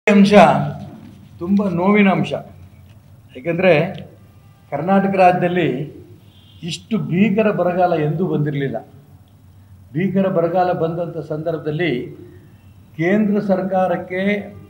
ಅಂಶ ತುಂಬ ನೋವಿನ ಅಂಶ ಏಕೆಂದರೆ ಕರ್ನಾಟಕ ರಾಜ್ಯದಲ್ಲಿ ಇಷ್ಟು ಭೀಕರ ಬರಗಾಲ ಎಂದೂ ಬಂದಿರಲಿಲ್ಲ ಭೀಕರ ಬರಗಾಲ ಬಂದಂಥ ಸಂದರ್ಭದಲ್ಲಿ ಕೇಂದ್ರ ಸರ್ಕಾರಕ್ಕೆ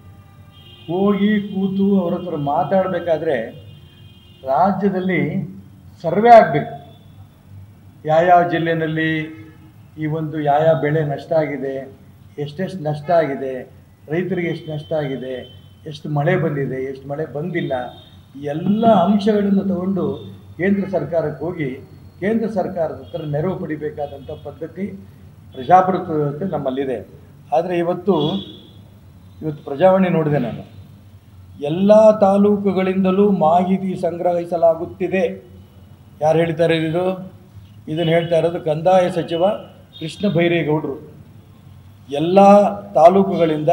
ಹೋಗಿ ಕೂತು ಅವ್ರ ಹತ್ರ ಮಾತಾಡಬೇಕಾದ್ರೆ ರಾಜ್ಯದಲ್ಲಿ ಸರ್ವೆ ಆಗಬೇಕು ಯಾವ್ಯಾವ ಜಿಲ್ಲೆಯಲ್ಲಿ ಈ ಒಂದು ಯಾವ್ಯಾವ ಬೆಳೆ ನಷ್ಟ ಆಗಿದೆ ಎಷ್ಟೆಷ್ಟು ನಷ್ಟ ಆಗಿದೆ ರೈತರಿಗೆ ಎಷ್ಟು ನಷ್ಟ ಆಗಿದೆ ಎಷ್ಟು ಮಳೆ ಬಂದಿದೆ ಎಷ್ಟು ಮಳೆ ಬಂದಿಲ್ಲ ಈ ಎಲ್ಲ ಅಂಶಗಳನ್ನು ತಗೊಂಡು ಕೇಂದ್ರ ಸರ್ಕಾರಕ್ಕೆ ಹೋಗಿ ಕೇಂದ್ರ ಸರ್ಕಾರದ ಹತ್ರ ನೆರವು ಪಡಿಬೇಕಾದಂಥ ಪದ್ಧತಿ ಪ್ರಜಾಪ್ರಭುತ್ವ ವ್ಯವಸ್ಥೆ ನಮ್ಮಲ್ಲಿದೆ ಆದರೆ ಇವತ್ತು ಇವತ್ತು ಪ್ರಜಾವಾಣಿ ನೋಡಿದೆ ನಾನು ಎಲ್ಲ ತಾಲೂಕುಗಳಿಂದಲೂ ಮಾಹಿತಿ ಸಂಗ್ರಹಿಸಲಾಗುತ್ತಿದೆ ಯಾರು ಹೇಳ್ತಾರೆ ಇದು ಇದನ್ನು ಹೇಳ್ತಾ ಇರೋದು ಕಂದಾಯ ಸಚಿವ ಕೃಷ್ಣ ಬೈರೇಗೌಡರು ಎಲ್ಲ ತಾಲೂಕುಗಳಿಂದ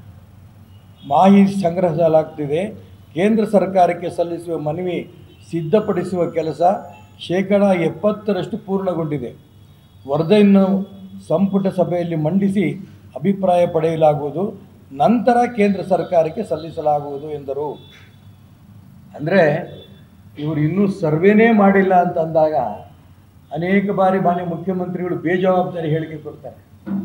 ಮಾಹಿತಿ ಸಂಗ್ರಹಿಸಲಾಗ್ತಿದೆ ಕೇಂದ್ರ ಸರ್ಕಾರಕ್ಕೆ ಸಲ್ಲಿಸುವ ಮನವಿ ಸಿದ್ಧಪಡಿಸುವ ಕೆಲಸ ಶೇಕಡ ಎಪ್ಪತ್ತರಷ್ಟು ಪೂರ್ಣಗೊಂಡಿದೆ ವರದಿಯನ್ನು ಸಂಪುಟ ಸಭೆಯಲ್ಲಿ ಮಂಡಿಸಿ ಅಭಿಪ್ರಾಯ ಪಡೆಯಲಾಗುವುದು ನಂತರ ಕೇಂದ್ರ ಸರ್ಕಾರಕ್ಕೆ ಸಲ್ಲಿಸಲಾಗುವುದು ಎಂದರು ಅಂದರೆ ಇವರು ಇನ್ನೂ ಸರ್ವೇನೇ ಮಾಡಿಲ್ಲ ಅಂತ ಅಂದಾಗ ಅನೇಕ ಬಾರಿ ಮಾನ್ಯ ಮುಖ್ಯಮಂತ್ರಿಗಳು ಬೇಜವಾಬ್ದಾರಿ ಹೇಳಿಕೆ ಕೊಡ್ತಾರೆ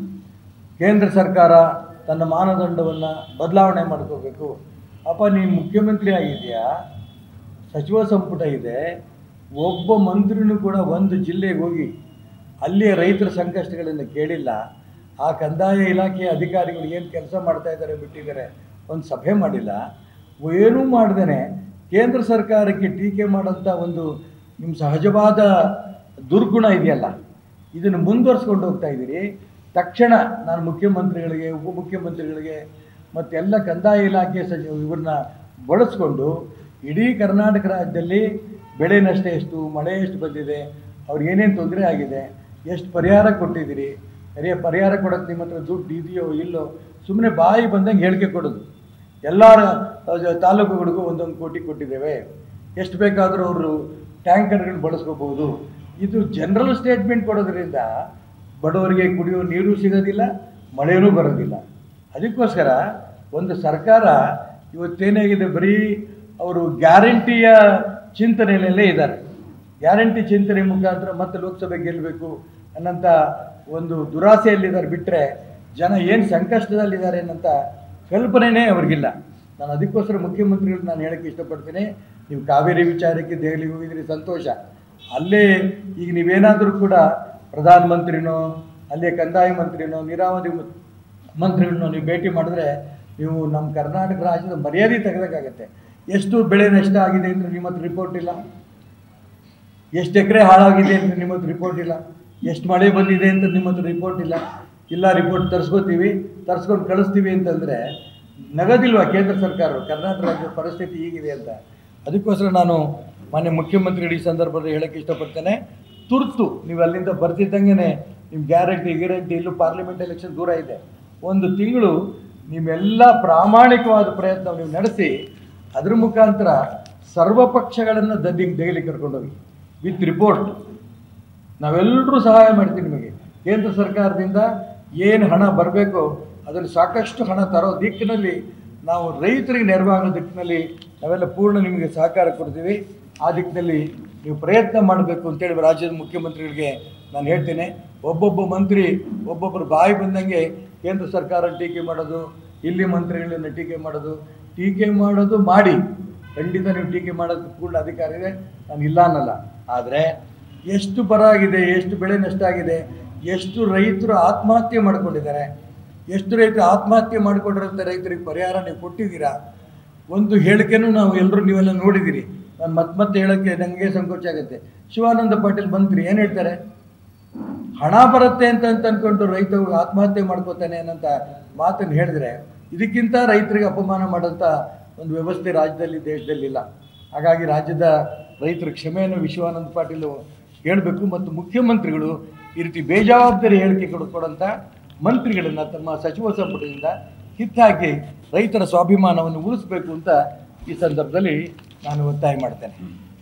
ಕೇಂದ್ರ ಸರ್ಕಾರ ತನ್ನ ಮಾನದಂಡವನ್ನು ಬದಲಾವಣೆ ಮಾಡ್ಕೋಬೇಕು ಅಪ್ಪ ನೀನು ಮುಖ್ಯಮಂತ್ರಿ ಆಗಿದೆಯಾ ಸಚಿವ ಸಂಪುಟ ಇದೆ ಒಬ್ಬ ಮಂತ್ರಿನೂ ಕೂಡ ಒಂದು ಜಿಲ್ಲೆಗೆ ಹೋಗಿ ಅಲ್ಲಿಯ ರೈತರ ಸಂಕಷ್ಟಗಳನ್ನು ಕೇಳಿಲ್ಲ ಆ ಕಂದಾಯ ಇಲಾಖೆಯ ಅಧಿಕಾರಿಗಳು ಏನು ಕೆಲಸ ಮಾಡ್ತಾ ಇದ್ದಾರೆ ಬಿಟ್ಟಿದ್ದಾರೆ ಒಂದು ಸಭೆ ಮಾಡಿಲ್ಲ ಏನೂ ಮಾಡ್ದೇ ಕೇಂದ್ರ ಸರ್ಕಾರಕ್ಕೆ ಟೀಕೆ ಮಾಡೋಂಥ ಒಂದು ನಿಮ್ಮ ಸಹಜವಾದ ದುರ್ಗುಣ ಇದೆಯಲ್ಲ ಇದನ್ನು ಮುಂದುವರ್ಸ್ಕೊಂಡು ಹೋಗ್ತಾ ಇದ್ದೀರಿ ತಕ್ಷಣ ನಾನು ಮುಖ್ಯಮಂತ್ರಿಗಳಿಗೆ ಉಪಮುಖ್ಯಮಂತ್ರಿಗಳಿಗೆ ಮತ್ತು ಎಲ್ಲ ಕಂದಾಯ ಇಲಾಖೆ ಸಚಿವ ಇವ್ರನ್ನ ಬಳಸ್ಕೊಂಡು ಇಡೀ ಕರ್ನಾಟಕ ರಾಜ್ಯದಲ್ಲಿ ಬೆಳೆ ನಷ್ಟ ಎಷ್ಟು ಮಳೆ ಎಷ್ಟು ಬಂದಿದೆ ಅವ್ರಿಗೆ ಏನೇನು ತೊಂದರೆ ಆಗಿದೆ ಎಷ್ಟು ಪರಿಹಾರ ಕೊಟ್ಟಿದ್ದೀರಿ ಸರಿಯ ಪರಿಹಾರ ಕೊಡೋಕ್ಕೆ ನಿಮ್ಮ ಹತ್ರ ದುಡ್ಡು ಇದೆಯೋ ಇಲ್ಲೋ ಸುಮ್ಮನೆ ಬಾಯಿ ಬಂದಂಗೆ ಹೇಳಿಕೆ ಕೊಡೋದು ಎಲ್ಲ ತಾಲೂಕುಗಳಿಗೂ ಒಂದೊಂದು ಕೋಟಿ ಕೊಟ್ಟಿದ್ದೇವೆ ಎಷ್ಟು ಬೇಕಾದರೂ ಅವರು ಟ್ಯಾಂಕರ್ಗಳು ಬಳಸ್ಕೋಬಹುದು ಇದು ಜನರಲ್ ಸ್ಟೇಟ್ಮೆಂಟ್ ಕೊಡೋದ್ರಿಂದ ಬಡವರಿಗೆ ಕುಡಿಯೋ ನೀರು ಸಿಗೋದಿಲ್ಲ ಮಳೆಯೂ ಬರೋದಿಲ್ಲ ಅದಕ್ಕೋಸ್ಕರ ಒಂದು ಸರ್ಕಾರ ಇವತ್ತೇನಾಗಿದೆ ಬರೀ ಅವರು ಗ್ಯಾರಂಟಿಯ ಚಿಂತನೆಯಲ್ಲೇ ಇದ್ದಾರೆ ಗ್ಯಾರಂಟಿ ಚಿಂತನೆ ಮುಖಾಂತರ ಮತ್ತೆ ಲೋಕಸಭೆ ಗೆಲ್ಲಬೇಕು ಅನ್ನೋಂಥ ಒಂದು ದುರಾಸೆಯಲ್ಲಿದ್ದಾರೆ ಬಿಟ್ಟರೆ ಜನ ಏನು ಸಂಕಷ್ಟದಲ್ಲಿದ್ದಾರೆ ಅನ್ನೋಂಥ ಕಲ್ಪನೆಯೇ ಅವ್ರಿಗಿಲ್ಲ ನಾನು ಅದಕ್ಕೋಸ್ಕರ ಮುಖ್ಯಮಂತ್ರಿಗಳು ನಾನು ಹೇಳೋಕ್ಕೆ ಇಷ್ಟಪಡ್ತೀನಿ ನೀವು ಕಾವೇರಿ ವಿಚಾರಕ್ಕೆ ದೆಹಲಿಗೆ ಹೋಗಿದ್ರಿ ಸಂತೋಷ ಅಲ್ಲೇ ಈಗ ನೀವೇನಾದರೂ ಕೂಡ ಪ್ರಧಾನಮಂತ್ರಿನೋ ಅಲ್ಲೇ ಕಂದಾಯ ಮಂತ್ರಿನೋ ನೀರಾವರಿ ಮ- ಮಂತ್ರಿಗಳನ್ನೋ ನೀವು ಭೇಟಿ ಮಾಡಿದ್ರೆ ನೀವು ನಮ್ಮ ಕರ್ನಾಟಕ ರಾಜ್ಯದ ಮರ್ಯಾದೆ ತೆಗೆದಕ್ಕಾಗತ್ತೆ ಎಷ್ಟು ಬೆಳೆ ನಷ್ಟ ಆಗಿದೆ ಅಂದರೆ ನಿಮ್ಮ ಹತ್ರ ರಿಪೋರ್ಟ್ ಇಲ್ಲ ಎಷ್ಟು ಎಕರೆ ಹಾಳಾಗಿದೆ ಅಂತ ನಿಮ್ಮ ಹತ್ರ ರಿಪೋರ್ಟ್ ಇಲ್ಲ ಎಷ್ಟು ಮಳೆ ಬಂದಿದೆ ಅಂತ ನಿಮ್ಮ ಹತ್ರ ರಿಪೋರ್ಟ್ ಇಲ್ಲ ಇಲ್ಲ ರಿಪೋರ್ಟ್ ತರಿಸ್ಕೋತೀವಿ ತರಿಸ್ಕೊಂಡು ಕಳಿಸ್ತೀವಿ ಅಂತಂದರೆ ನಗದಿಲ್ವಾ ಕೇಂದ್ರ ಸರ್ಕಾರ ಕರ್ನಾಟಕ ರಾಜ್ಯದ ಪರಿಸ್ಥಿತಿ ಹೀಗಿದೆ ಅಂತ ಅದಕ್ಕೋಸ್ಕರ ನಾನು ಮಾನ್ಯ ಮುಖ್ಯಮಂತ್ರಿಗಳು ಈ ಸಂದರ್ಭದಲ್ಲಿ ಹೇಳೋಕ್ಕೆ ಇಷ್ಟಪಡ್ತೇನೆ ತುರ್ತು ನೀವು ಅಲ್ಲಿಂದ ಬರ್ತಿದ್ದಂಗೆ ನಿಮ್ಮ ಗ್ಯಾರಂಟಿ ಗ್ಯಾರಂಟಿ ಇಲ್ಲೂ ಪಾರ್ಲಿಮೆಂಟ್ ಎಲೆಕ್ಷನ್ ದೂರ ಇದೆ ಒಂದು ತಿಂಗಳು ನಿಮ್ಮೆಲ್ಲ ಪ್ರಾಮಾಣಿಕವಾದ ಪ್ರಯತ್ನ ನೀವು ನಡೆಸಿ ಅದ್ರ ಮುಖಾಂತರ ಸರ್ವ ಪಕ್ಷಗಳನ್ನು ದದ್ದಿಗೆ ದೆಹಲಿ ಕರ್ಕೊಂಡೋಗಿ ವಿತ್ ರಿಪೋರ್ಟ್ ನಾವೆಲ್ಲರೂ ಸಹಾಯ ಮಾಡ್ತೀವಿ ನಿಮಗೆ ಕೇಂದ್ರ ಸರ್ಕಾರದಿಂದ ಏನು ಹಣ ಬರಬೇಕು ಅದರಲ್ಲಿ ಸಾಕಷ್ಟು ಹಣ ತರೋ ದಿಕ್ಕಿನಲ್ಲಿ ನಾವು ರೈತರಿಗೆ ನೆರವಾಗೋ ದಿಕ್ಕಿನಲ್ಲಿ ನಾವೆಲ್ಲ ಪೂರ್ಣ ನಿಮಗೆ ಸಹಕಾರ ಕೊಡ್ತೀವಿ ಆ ದಿಕ್ಕಿನಲ್ಲಿ ನೀವು ಪ್ರಯತ್ನ ಮಾಡಬೇಕು ಅಂತೇಳಿ ರಾಜ್ಯದ ಮುಖ್ಯಮಂತ್ರಿಗಳಿಗೆ ನಾನು ಹೇಳ್ತೇನೆ ಒಬ್ಬೊಬ್ಬ ಮಂತ್ರಿ ಒಬ್ಬೊಬ್ಬರು ಬಾಯಿ ಬಂದಂಗೆ ಕೇಂದ್ರ ಸರ್ಕಾರ ಟೀಕೆ ಮಾಡೋದು ಇಲ್ಲಿ ಮಂತ್ರಿಗಳನ್ನ ಟೀಕೆ ಮಾಡೋದು ಟೀಕೆ ಮಾಡೋದು ಮಾಡಿ ಖಂಡಿತ ನೀವು ಟೀಕೆ ಮಾಡೋದಕ್ಕೆ ಪೂರ್ಣ ಅಧಿಕಾರ ಇದೆ ನಾನು ಇಲ್ಲ ಅನ್ನಲ್ಲ ಆದರೆ ಎಷ್ಟು ಬರ ಆಗಿದೆ ಎಷ್ಟು ಬೆಳೆ ನಷ್ಟ ಆಗಿದೆ ಎಷ್ಟು ರೈತರು ಆತ್ಮಹತ್ಯೆ ಮಾಡ್ಕೊಂಡಿದ್ದಾರೆ ಎಷ್ಟು ರೈತರು ಆತ್ಮಹತ್ಯೆ ಮಾಡಿಕೊಂಡಿರೋಂಥ ರೈತರಿಗೆ ಪರಿಹಾರ ನೀವು ಕೊಟ್ಟಿದ್ದೀರಾ ಒಂದು ಹೇಳಿಕೆನೂ ನಾವು ಎಲ್ಲರೂ ನೀವೆಲ್ಲ ನೋಡಿದ್ದೀರಿ ನಾನು ಮತ್ತೆ ಮತ್ತೆ ಹೇಳೋಕ್ಕೆ ನನಗೆ ಸಂಕೋಚ ಆಗುತ್ತೆ ಶಿವಾನಂದ ಪಾಟೀಲ್ ಮಂತ್ರಿ ಏನು ಹೇಳ್ತಾರೆ ಹಣ ಬರುತ್ತೆ ಅಂತ ಅಂತ ಅಂದ್ಕೊಂಡು ರೈತ ಆತ್ಮಹತ್ಯೆ ಮಾಡ್ಕೋತಾನೆ ಅನ್ನೋಂಥ ಮಾತನ್ನು ಹೇಳಿದ್ರೆ ಇದಕ್ಕಿಂತ ರೈತರಿಗೆ ಅಪಮಾನ ಮಾಡೋಂಥ ಒಂದು ವ್ಯವಸ್ಥೆ ರಾಜ್ಯದಲ್ಲಿ ದೇಶದಲ್ಲಿ ಇಲ್ಲ ಹಾಗಾಗಿ ರಾಜ್ಯದ ರೈತರ ಕ್ಷಮೆಯನ್ನು ವಿಶ್ವಾನಂದ ಪಾಟೀಲ್ ಹೇಳಬೇಕು ಮತ್ತು ಮುಖ್ಯಮಂತ್ರಿಗಳು ಈ ರೀತಿ ಬೇಜವಾಬ್ದಾರಿ ಹೇಳಿಕೆ ಕೊಡ ಕೊಡೋಂಥ ಮಂತ್ರಿಗಳನ್ನು ತಮ್ಮ ಸಚಿವ ಸಂಪುಟದಿಂದ ಕಿತ್ತಾಕಿ ರೈತರ ಸ್ವಾಭಿಮಾನವನ್ನು ಉಳಿಸಬೇಕು ಅಂತ ಈ ಸಂದರ್ಭದಲ್ಲಿ ನಾನು ಒತ್ತಾಯ ಮಾಡ್ತೇನೆ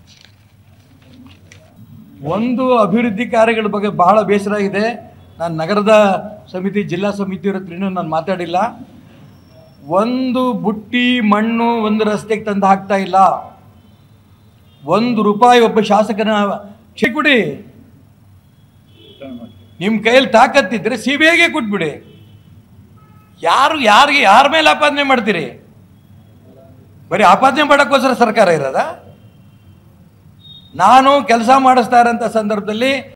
ಒಂದು ಅಭಿವೃದ್ಧಿ ಕಾರ್ಯಗಳ ಬಗ್ಗೆ ಬಹಳ ಬೇಸರ ಇದೆ ನಾನು ನಗರದ ಸಮಿತಿ ಜಿಲ್ಲಾ ಸಮಿತಿಯವ್ರ ಹತ್ರ ಇನ್ನೂ ನಾನು ಮಾತಾಡಿಲ್ಲ ಒಂದು ಬುಟ್ಟಿ ಮಣ್ಣು ಒಂದು ರಸ್ತೆಗೆ ತಂದು ಹಾಕ್ತಾ ಇಲ್ಲ ಒಂದು ರೂಪಾಯಿ ಒಬ್ಬ ಶಾಸಕನ ಚೆಕ್ ಕೊಡಿ ನಿಮ್ಮ ಕೈಯಲ್ಲಿ ತಾಕತ್ತಿದ್ರೆ ಸಿ ಬಿ ಐಗೆ ಕೊಟ್ಬಿಡಿ ಯಾರು ಯಾರಿಗೆ ಯಾರ ಮೇಲೆ ಆಪಾದನೆ ಮಾಡ್ತೀರಿ ಬರೀ ಆಪಾದನೆ ಮಾಡೋಕ್ಕೋಸ್ಕರ ಸರ್ಕಾರ ಇರೋದ ನಾನು ಕೆಲಸ ಮಾಡಿಸ್ತಾ ಇರೋಂಥ ಸಂದರ್ಭದಲ್ಲಿ